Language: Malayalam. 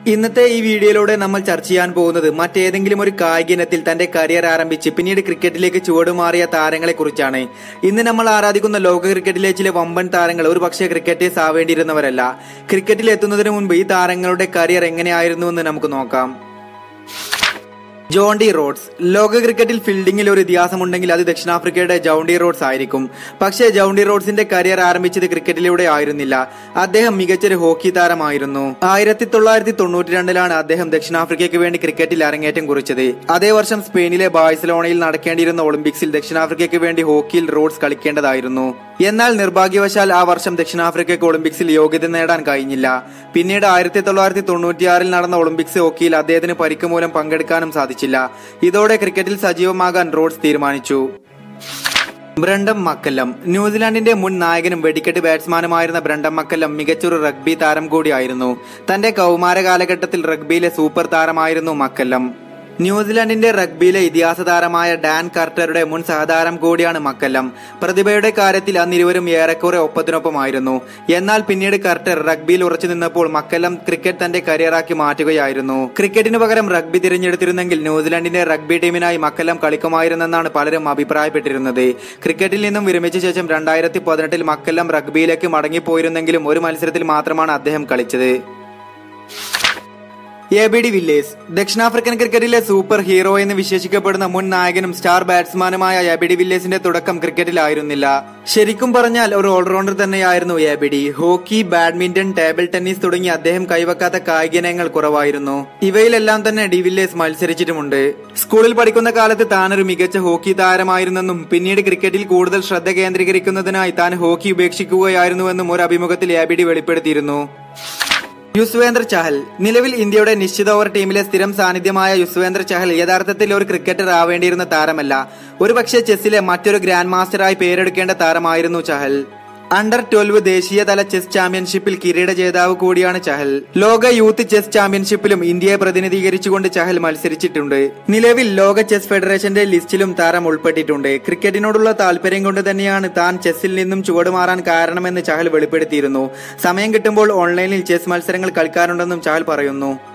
ഇന്നത്തെ ഈ വീഡിയോയിലൂടെ നമ്മൾ ചർച്ച ചെയ്യാൻ പോകുന്നത് മറ്റേതെങ്കിലും ഒരു കായിക ഇനത്തിൽ തന്റെ കരിയർ ആരംഭിച്ച് പിന്നീട് ക്രിക്കറ്റിലേക്ക് ചുവടുമാറിയ താരങ്ങളെ കുറിച്ചാണ് ഇന്ന് നമ്മൾ ആരാധിക്കുന്ന ലോക ക്രിക്കറ്റിലെ ചില വമ്പൻ താരങ്ങൾ ഒരു പക്ഷേ ക്രിക്കറ്റേഴ്സ് ആവേണ്ടിയിരുന്നവരല്ല ക്രിക്കറ്റിൽ എത്തുന്നതിന് മുൻപ് ഈ താരങ്ങളുടെ കരിയർ എങ്ങനെയായിരുന്നു എന്ന് നമുക്ക് നോക്കാം ജോണ്ടി റോഡ്സ് ലോക ക്രിക്കറ്റിൽ ഫീൽഡിംഗിൽ ഒരു ഇതിഹാസമുണ്ടെങ്കിൽ അത് ദക്ഷിണാഫ്രിക്കയുടെ ജൗണ്ടി റോഡ്സ് ആയിരിക്കും പക്ഷേ ജൗണ്ടി റോഡ്സിന്റെ കരിയർ ആരംഭിച്ചത് ക്രിക്കറ്റിലൂടെ ആയിരുന്നില്ല അദ്ദേഹം മികച്ചൊരു ഹോക്കി താരമായിരുന്നു ആയിരത്തി തൊള്ളായിരത്തി തൊണ്ണൂറ്റി രണ്ടിലാണ് അദ്ദേഹം ദക്ഷിണാഫ്രിക്കയ്ക്ക് വേണ്ടി ക്രിക്കറ്റിൽ അരങ്ങേറ്റം കുറിച്ചത് അതേ വർഷം സ്പെയിനിലെ ബാഴ്സലോണയിൽ നടക്കേണ്ടിയിരുന്ന ഒളിമ്പിക്സിൽ ദക്ഷിണാഫ്രിക്കയ്ക്ക് വേണ്ടി ഹോക്കിയിൽ റോഡ്സ് കളിക്കേണ്ടതായിരുന്നു എന്നാൽ നിർഭാഗ്യവശാൽ ആ വർഷം ദക്ഷിണാഫ്രിക്കയ്ക്ക് ഒളിമ്പിക്സിൽ യോഗ്യത നേടാൻ കഴിഞ്ഞില്ല പിന്നീട് ആയിരത്തി തൊള്ളായിരത്തി തൊണ്ണൂറ്റിയാറിൽ നടന്ന ഒളിമ്പിക്സ് ഹോക്കിയിൽ അദ്ദേഹത്തിന് പരിക്ക് മൂലം പങ്കെടുക്കാനും സാധിച്ചില്ല ഇതോടെ ക്രിക്കറ്റിൽ സജീവമാകാൻ റോഡ്സ് തീരുമാനിച്ചു ബ്രണ്ടം മക്കല്ലം ന്യൂസിലാൻഡിന്റെ മുൻ നായകനും വെടിക്കെട്ട് ബാറ്റ്സ്മാനുമായിരുന്ന ബ്രണ്ടം മക്കല്ലം മികച്ചൊരു റഗ്ബി താരം കൂടിയായിരുന്നു തന്റെ കൗമാര കാലഘട്ടത്തിൽ റഗ്ബിയിലെ സൂപ്പർ താരമായിരുന്നു മക്കല്ലം ന്യൂസിലാൻഡിന്റെ റഗ്ബിയിലെ ഇതിഹാസ താരമായ ഡാൻ കർട്ടറുടെ മുൻ സഹതാരം കൂടിയാണ് മക്കല്ലം പ്രതിഭയുടെ കാര്യത്തിൽ അന്നിരുവരും ഏറെക്കുറെ ഒപ്പത്തിനൊപ്പമായിരുന്നു എന്നാൽ പിന്നീട് കർട്ടർ റഗ്ബിയിൽ ഉറച്ചു നിന്നപ്പോൾ മക്കല്ലം ക്രിക്കറ്റ് തന്റെ കരിയറാക്കി മാറ്റുകയായിരുന്നു ക്രിക്കറ്റിന് പകരം റഗ്ബി തിരഞ്ഞെടുത്തിരുന്നെങ്കിൽ ന്യൂസിലാൻഡിന്റെ റഗ്ബി ടീമിനായി മക്കല്ലം കളിക്കുമായിരുന്നെന്നാണ് പലരും അഭിപ്രായപ്പെട്ടിരുന്നത് ക്രിക്കറ്റിൽ നിന്നും വിരമിച്ച ശേഷം രണ്ടായിരത്തി പതിനെട്ടിൽ മക്കല്ലം റഗ്ബിയിലേക്ക് മടങ്ങിപ്പോയിരുന്നെങ്കിലും ഒരു മത്സരത്തിൽ മാത്രമാണ് അദ്ദേഹം കളിച്ചത് എ ബി ഡി വില്ലേഴ്സ് ദക്ഷിണാഫ്രിക്കൻ ക്രിക്കറ്റിലെ സൂപ്പർ ഹീറോ എന്ന് വിശേഷിക്കപ്പെടുന്ന മുൻ നായകനും സ്റ്റാർ ബാറ്റ്സ്മാനുമായ എ ബി ഡി വില്ലേഴ്സിന്റെ തുടക്കം ക്രിക്കറ്റിലായിരുന്നില്ല ശരിക്കും പറഞ്ഞാൽ ഒരു ഓൾറൗണ്ടർ തന്നെയായിരുന്നു A B D hockey badminton table tennis തുടങ്ങി അദ്ദേഹം കൈവക്കാത്ത കായിക ഇനങ്ങൾ കുറവായിരുന്നു ഇവയിലെല്ലാം തന്നെ ഡി വില്ലേഴ്സ് മത്സരിച്ചിട്ടുമുണ്ട് സ്കൂളിൽ പഠിക്കുന്ന കാലത്ത് താനൊരു മികച്ച ഹോക്കി താരമായിരുന്നെന്നും പിന്നീട് ക്രിക്കറ്റിൽ കൂടുതൽ ശ്രദ്ധ കേന്ദ്രീകരിക്കുന്നതിനായി താൻ ഹോക്കി ഉപേക്ഷിക്കുകയായിരുന്നുവെന്നും ഒരു അഭിമുഖത്തിൽ എ ബി ഡി വെളിപ്പെടുത്തിയിരുന്നു യുസ്വേന്ദ്ര ചഹൽ നിലവിൽ ഇന്ത്യയുടെ നിശ്ചിത ഓവർ ടീമിലെ സ്ഥിരം സാന്നിധ്യമായ യുസ്വേന്ദ്ര ചഹൽ യഥാർത്ഥത്തിൽ ഒരു ക്രിക്കറ്റർ ആവേണ്ടിയിരുന്ന താരമല്ല ഒരുപക്ഷെ ചെസ്സിലെ മറ്റൊരു ഗ്രാൻഡ് മാസ്റ്ററായി പേരെടുക്കേണ്ട താരമായിരുന്നു ചഹൽ അണ്ടർ ട്വൽവ് ദേശീയതല ചെസ് ചാമ്പ്യൻഷിപ്പിൽ കിരീട ജേതാവ് കൂടിയാണ് ചഹൽ ലോക യൂത്ത് ചെസ് ചാമ്പ്യൻഷിപ്പിലും ഇന്ത്യയെ പ്രതിനിധീകരിച്ചുകൊണ്ട് ചഹൽ മത്സരിച്ചിട്ടുണ്ട് നിലവിൽ ലോക ചെസ് ഫെഡറേഷന്റെ ലിസ്റ്റിലും താരം ഉൾപ്പെട്ടിട്ടുണ്ട് ക്രിക്കറ്റിനോടുള്ള താല്പര്യം കൊണ്ട് തന്നെയാണ് താൻ ചെസ്സിൽ നിന്നും ചുവടുമാറാൻ കാരണമെന്ന് ചഹൽ വെളിപ്പെടുത്തിയിരുന്നു സമയം കിട്ടുമ്പോൾ ഓൺലൈനിൽ ചെസ് മത്സരങ്ങൾ കളിക്കാറുണ്ടെന്നും ചഹൽ പറയുന്നു